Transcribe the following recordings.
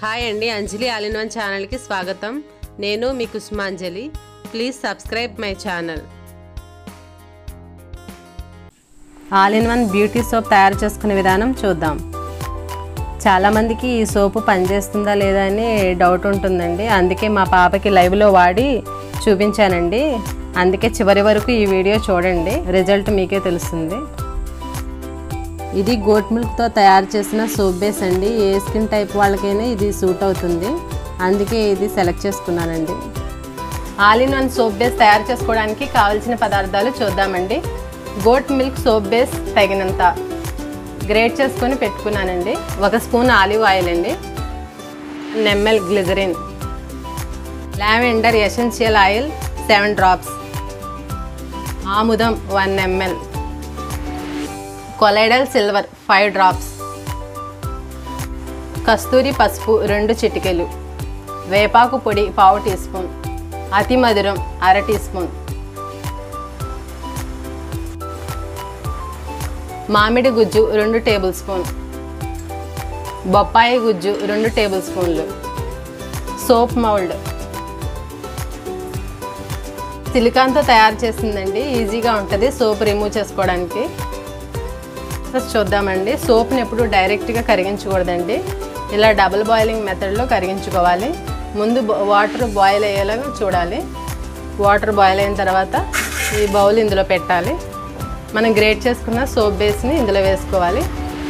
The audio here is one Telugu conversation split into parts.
హాయ్ అండి అంజలి ఆల్ ఇన్ వన్ ఛానల్కి స్వాగతం నేను మీ Kusumanjali please subscribe my channel all in one beauty soap తయారు చేసుకునే విధానం చూద్దాం చాలామందికి ఈ సోపు పనిచేస్తుందా లేదా అని డౌట్ ఉంటుందండి అందుకే మా పాపకి లైవ్లో వాడి చూపించానండి అందుకే చివరి వరకు ఈ వీడియో చూడండి రిజల్ట్ మీకే తెలుస్తుంది ఇది గోట్ మిల్క్తో తయారు చేసిన సోప్ బేస్ అండి ఏ స్కిన్ టైప్ వాళ్ళకైనా ఇది సూట్ అవుతుంది అందుకే ఇది సెలెక్ట్ చేసుకున్నానండి all in one soap base తయారు చేసుకోవడానికి కావాల్సిన పదార్థాలు చూద్దామండి గోట్ మిల్క్ సోప్ బేస్ తగినంత గ్రేట్ చేసుకొని పెట్టుకున్నానండి ఒక స్పూన్ ఆలివ్ ఆయిల్ అండి నెమ్మెల్ glycerine lavender essential oil seven drops ఆముదం one ML colloidal silver five drops కస్తూరి పసుపు రెండు చిటికెలు వేపాకు పొడి పావు టీ స్పూన్ అతి మధురం అర టీ స్పూన్ మామిడి గుజ్జు రెండు టేబుల్ స్పూన్ బొప్పాయి గుజ్జు రెండు టేబుల్ స్పూన్లు సోప్ మౌల్డ్ సిలికాన్తో తయారు చేసిందండి ఈజీగా ఉంటుంది సోప్ రిమూవ్ చేసుకోవడానికి ఫస్ట్ చూద్దామండి సోప్ని ఎప్పుడు డైరెక్ట్గా కరిగించకూడదండి ఇలా డబుల్ బాయిలింగ్ మెథడ్లో కరిగించుకోవాలి ముందు వాటర్ బాయిల్ అయ్యేలాగా చూడాలి వాటర్ బాయిల్ అయిన తర్వాత ఈ బౌల్ ఇందులో పెట్టాలి మనం గ్రేట్ చేసుకున్న సోప్ బేస్ని ఇందులో వేసుకోవాలి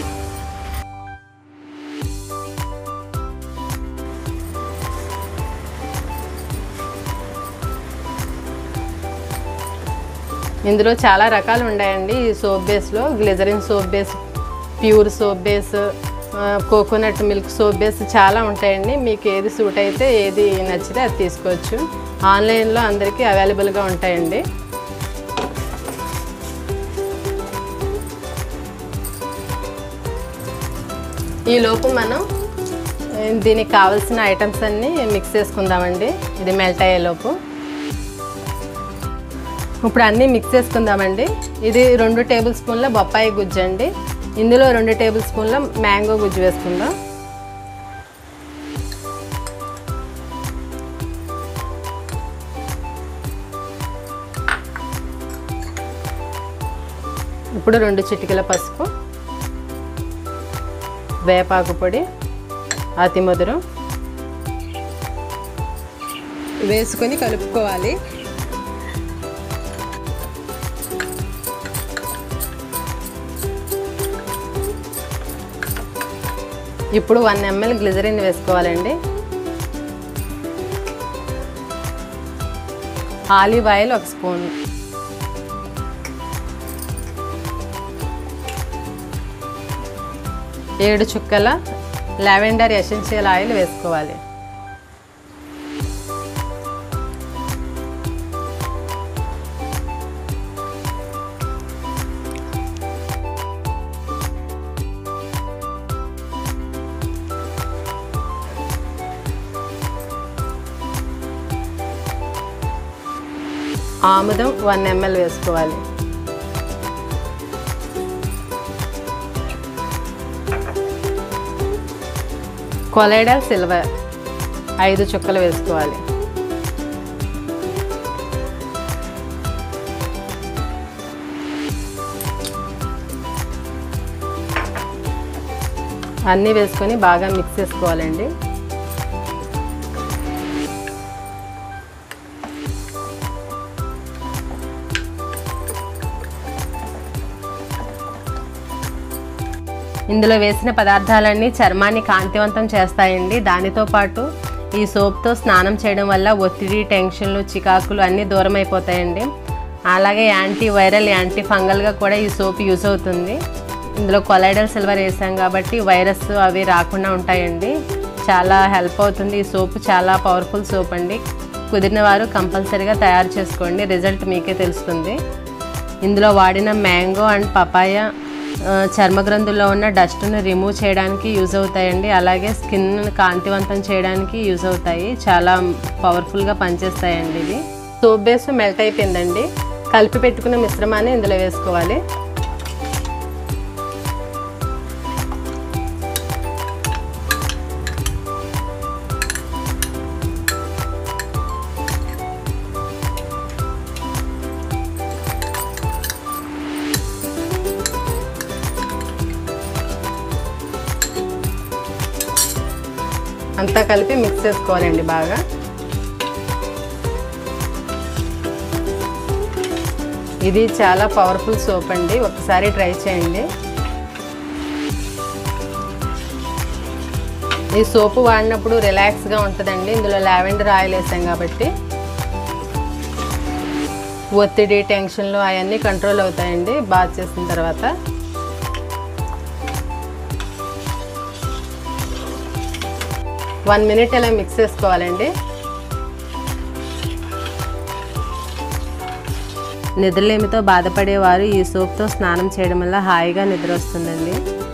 ఇందులో చాలా రకాలు ఉన్నాయండి ఈ సోప్ బేస్లో glycerine soap base pure soap base coconut milk soap base చాలా ఉంటాయండి మీకు ఏది సూట్ అయితే ఏది నచ్చితే అది తీసుకోవచ్చు ఆన్లైన్లో అందరికీ అవైలబుల్గా ఉంటాయండి ఈ లోపు మనం దీనికి కావాల్సిన ఐటమ్స్ అన్నీ మిక్స్ చేసుకుందామండి ఇది మెల్ట్ అయ్యే లోపు ఇప్పుడు అన్నీ మిక్స్ చేసుకుందామండి ఇది రెండు టేబుల్ స్పూన్ల బొప్పాయి గుజ్జు అండి ఇందులో రెండు టేబుల్ స్పూన్ల మ్యాంగో గుజ్జు వేసుకుందాం ఇప్పుడు రెండు చిటికల పసుపు వేపాకు పొడి అతి మధురం వేసుకొని కలుపుకోవాలి ఇప్పుడు వన్ ఎంఎల్ గ్లిజరిన్ వేసుకోవాలండి ఆలివ్ ఆయిల్ ఒక స్పూన్ ఏడు చుక్కల లావెండర్ ఎసెన్షియల్ ఆయిల్ వేసుకోవాలి ఆముదం వన్ ఎంఎల్ వేసుకోవాలి కొలైడల్ సిల్వర్ ఐదు చుక్కలు వేసుకోవాలి అన్నీ వేసుకొని బాగా మిక్స్ చేసుకోవాలండి ఇందులో వేసిన పదార్థాలన్నీ చర్మాన్ని కాంతివంతం చేస్తాయండి దానితో పాటు ఈ సోప్తో స్నానం చేయడం వల్ల ఒత్తిడి టెన్షన్లు చికాకులు అన్నీ దూరం అయిపోతాయండి అలాగే యాంటీ వైరల్ యాంటీ ఫంగల్గా కూడా ఈ సోప్ యూస్ అవుతుంది ఇందులో కొలైడల్ సిల్వర్ వేసాం కాబట్టి వైరస్ అవి రాకుండా ఉంటాయండి చాలా హెల్ప్ అవుతుంది ఈ సోప్ చాలా పవర్ఫుల్ సోప్ అండి కుదిరిన వారు కంపల్సరీగా తయారు చేసుకోండి రిజల్ట్ మీకే తెలుస్తుంది ఇందులో వాడిన మ్యాంగో అండ్ పపాయ చర్మ గ్రంథుల్లో ఉన్న డస్ట్ను రిమూవ్ చేయడానికి యూజ్ అవుతాయండి అలాగే స్కిన్ కాంతివంతం చేయడానికి యూజ్ అవుతాయి చాలా పవర్ఫుల్గా పనిచేస్తాయండి ఇవి సోప్ బేస్ మెల్ట్ అయిపోయిందండి కలిపి పెట్టుకున్న మిశ్రమాన్ని ఇందులో వేసుకోవాలి అంతా కలిపి మిక్స్ చేసుకోవాలండి బాగా ఇది చాలా పవర్ఫుల్ సోప్ అండి ఒకసారి ట్రై చేయండి ఈ సోపు వాడినప్పుడు రిలాక్స్గా ఉంటుందండి ఇందులో లావెండర్ ఆయిల్ వేసాం కాబట్టి ఒత్తిడి టెన్షన్లు అవన్నీ కంట్రోల్ అవుతాయండి బాత్ చేసిన తర్వాత వన్ మినిట్ ఇలా మిక్స్ చేసుకోవాలండి నిద్రలేమితో బాధపడేవారు ఈ సోప్తో స్నానం చేయడం వల్ల హాయిగా నిద్ర వస్తుందండి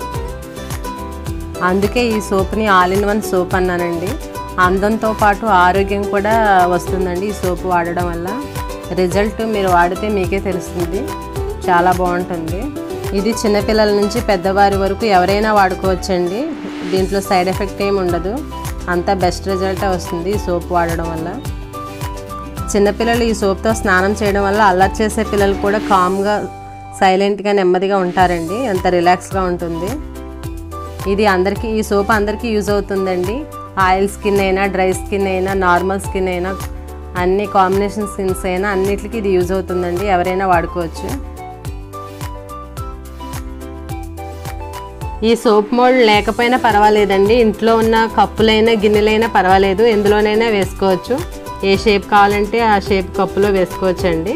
అందుకే ఈ సోప్ని ఆల్ ఇన్ వన్ సోప్ అన్నానండి అందంతో పాటు ఆరోగ్యం కూడా వస్తుందండి ఈ సోప్ వాడడం వల్ల రిజల్ట్ మీరు వాడితే మీకే తెలుస్తుంది చాలా బాగుంటుంది ఇది చిన్నపిల్లల నుంచి పెద్దవారి వరకు ఎవరైనా వాడుకోవచ్చండి దీంట్లో సైడ్ ఎఫెక్ట్ ఏమి ఉండదు అంతా బెస్ట్ రిజల్టే వస్తుంది ఈ సోప్ వాడడం వల్ల చిన్నపిల్లలు ఈ సోప్తో స్నానం చేయడం వల్ల అల్లరి చేసే పిల్లలు కూడా కామ్గా సైలెంట్గా నెమ్మదిగా ఉంటారండి అంత రిలాక్స్గా ఉంటుంది ఇది అందరికీ ఈ సోప్ అందరికీ యూజ్ అవుతుందండి ఆయిల్ స్కిన్ అయినా డ్రై స్కిన్ అయినా నార్మల్ స్కిన్ అయినా అన్ని కాంబినేషన్ స్కిన్స్ అయినా అన్నిటికీ ఇది యూజ్ అవుతుందండి ఎవరైనా వాడుకోవచ్చు ఈ సోప్ మోల్డ్ లేకపోయినా పర్వాలేదండి ఇంట్లో ఉన్న కప్పులైనా గిన్నెలైనా పర్వాలేదు ఎందులోనైనా వేసుకోవచ్చు ఏ షేప్ కావాలంటే ఆ షేప్ కప్పులో వేసుకోవచ్చండి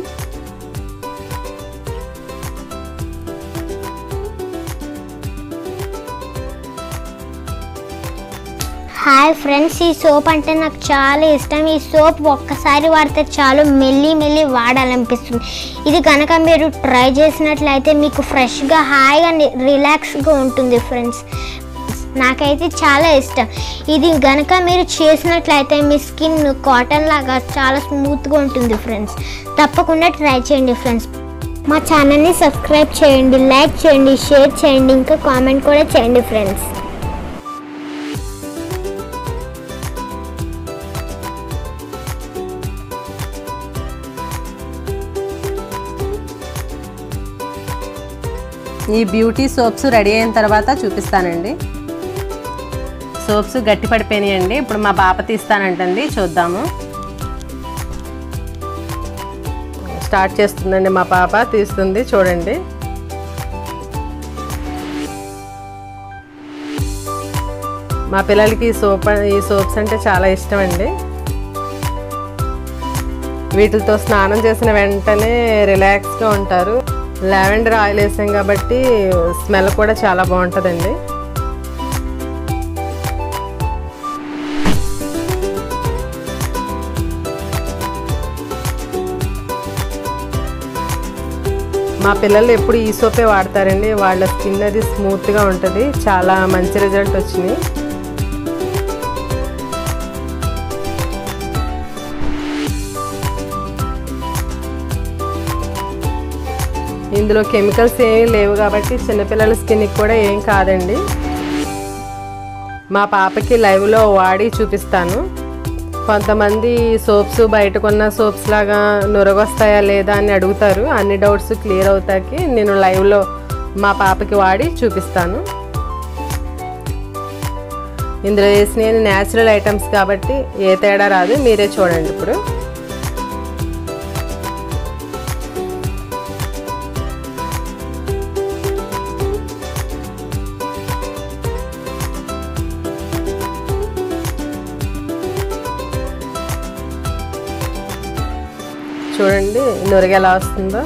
హాయ్ ఫ్రెండ్స్ ఈ సోప్ అంటే నాకు చాలా ఇష్టం ఈ సోప్ ఒక్కసారి వాడితే చాలు మెల్లి మెల్లి వాడాలనిపిస్తుంది ఇది కనుక మీరు ట్రై చేసినట్లయితే మీకు ఫ్రెష్గా హాయిగా ని- రిలాక్స్గా ఉంటుంది ఫ్రెండ్స్ నాకైతే చాలా ఇష్టం ఇది గనక మీరు చేసినట్లయితే మీ స్కిన్ కాటన్ లాగా చాలా స్మూత్గా ఉంటుంది ఫ్రెండ్స్ తప్పకుండా ట్రై చేయండి ఫ్రెండ్స్ మా ఛానల్ని సబ్స్క్రైబ్ చేయండి లైక్ చేయండి షేర్ చేయండి ఇంకా కామెంట్ కూడా చేయండి ఫ్రెండ్స్ ఈ బ్యూటీ సోప్స్ రెడీ అయిన తర్వాత చూపిస్తానండి సోప్స్ గట్టి పడిపోయినాయండి ఇప్పుడు మా పాప తీస్తానంటండి చూద్దాము స్టార్ట్ చేస్తుందండి మా పాప తీస్తుంది చూడండి మా పిల్లలకి ఈ సోప్ ఈ సోప్స్ అంటే చాలా ఇష్టం అండి వీటితో స్నానం చేసిన వెంటనే రిలాక్స్గా ఉంటారు లావెండర్ ఆయిల్ వేసాం కాబట్టి స్మెల్ కూడా చాలా బాగుంటుందండి మా పిల్లలు ఎప్పుడు ఈ సోపే వాడతారండి వాళ్ళ స్కిన్ అది స్మూత్గా ఉంటుంది చాలా మంచి రిజల్ట్ వచ్చినాయి ఇందులో కెమికల్స్ ఏమీ లేవు కాబట్టి చిన్నపిల్లల స్కిన్కి కూడా ఏం కాదండి మా పాపకి లైవ్లో వాడి చూపిస్తాను కొంతమంది సోప్స్ బయట కొన్న సోప్స్ లాగా నురగొస్తాయా లేదా అని అడుగుతారు అన్ని డౌట్స్ క్లియర్ అవుతాకి నేను లైవ్లో మా పాపకి వాడి చూపిస్తాను ఇందులో వేసిన న్యాచురల్ ఐటమ్స్ కాబట్టి ఏ తేడా రాదు మీరే చూడండి ఇప్పుడు చూడండి నురగ ఎలా వస్తుందో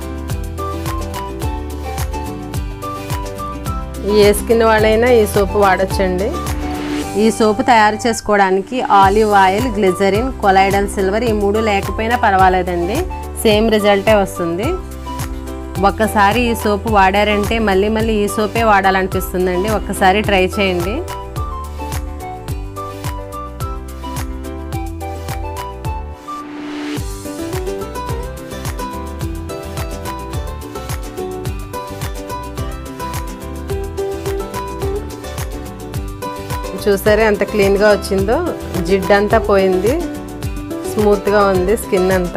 ఏ స్కిన్ వాళ్ళైనా ఈ సోపు వాడచ్చండి ఈ సోపు తయారు చేసుకోవడానికి olive oil glycerine colloidal silver ఈ మూడు లేకపోయినా పర్వాలేదండి సేమ్ రిజల్టే వస్తుంది ఒక్కసారి ఈ సోపు వాడారంటే మళ్ళీ మళ్ళీ ఈ సోపే వాడాలనిపిస్తుందండి ఒక్కసారి ట్రై చేయండి చూసారా ఎంత క్లీన్గా వచ్చిందో జిడ్ అంతా పోయింది స్మూత్గా ఉంది స్కిన్ అంతా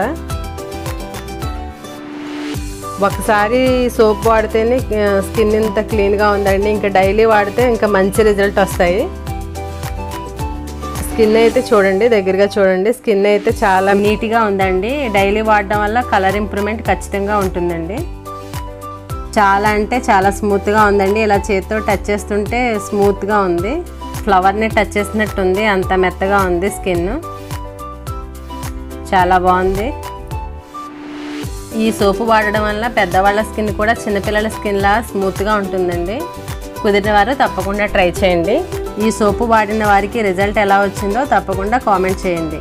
ఒకసారి సోప్ వాడితేనే స్కిన్ ఇంత క్లీన్గా ఉందండి ఇంకా డైలీ వాడితే ఇంకా మంచి రిజల్ట్ వస్తాయి స్కిన్ అయితే చూడండి దగ్గరగా చూడండి స్కిన్ అయితే చాలా నీట్గా ఉందండి డైలీ వాడడం వల్ల కలర్ ఇంప్రూవ్మెంట్ ఖచ్చితంగా ఉంటుందండి చాలా అంటే చాలా స్మూత్గా ఉందండి ఇలా చేతితో టచ్ చేస్తుంటే స్మూత్గా ఉంది ఫ్లవర్ని టచ్ చేసినట్టు ఉంది అంత మెత్తగా ఉంది స్కిన్ చాలా బాగుంది ఈ సోపు వాడడం వల్ల పెద్దవాళ్ళ స్కిన్ కూడా చిన్నపిల్లల స్కిన్లా స్మూత్గా ఉంటుందండి కుదిరిన వారు తప్పకుండా ట్రై చేయండి ఈ సోపు వాడిన వారికి రిజల్ట్ ఎలా వచ్చిందో తప్పకుండా కామెంట్ చేయండి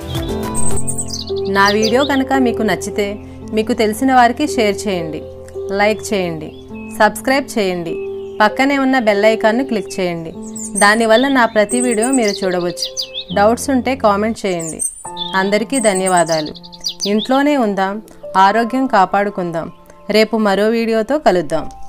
నా వీడియో కనుక మీకు నచ్చితే మీకు తెలిసిన వారికి షేర్ చేయండి లైక్ చేయండి సబ్స్క్రైబ్ చేయండి పక్కనే ఉన్న బెల్ ఐకాన్ను క్లిక్ చేయండి దానివల్ల నా ప్రతి వీడియో మీరు చూడవచ్చు డౌట్స్ ఉంటే కామెంట్ చేయండి అందరికీ ధన్యవాదాలు ఇంట్లోనే ఉందాం ఆరోగ్యం కాపాడుకుందాం రేపు మరో వీడియోతో కలుద్దాం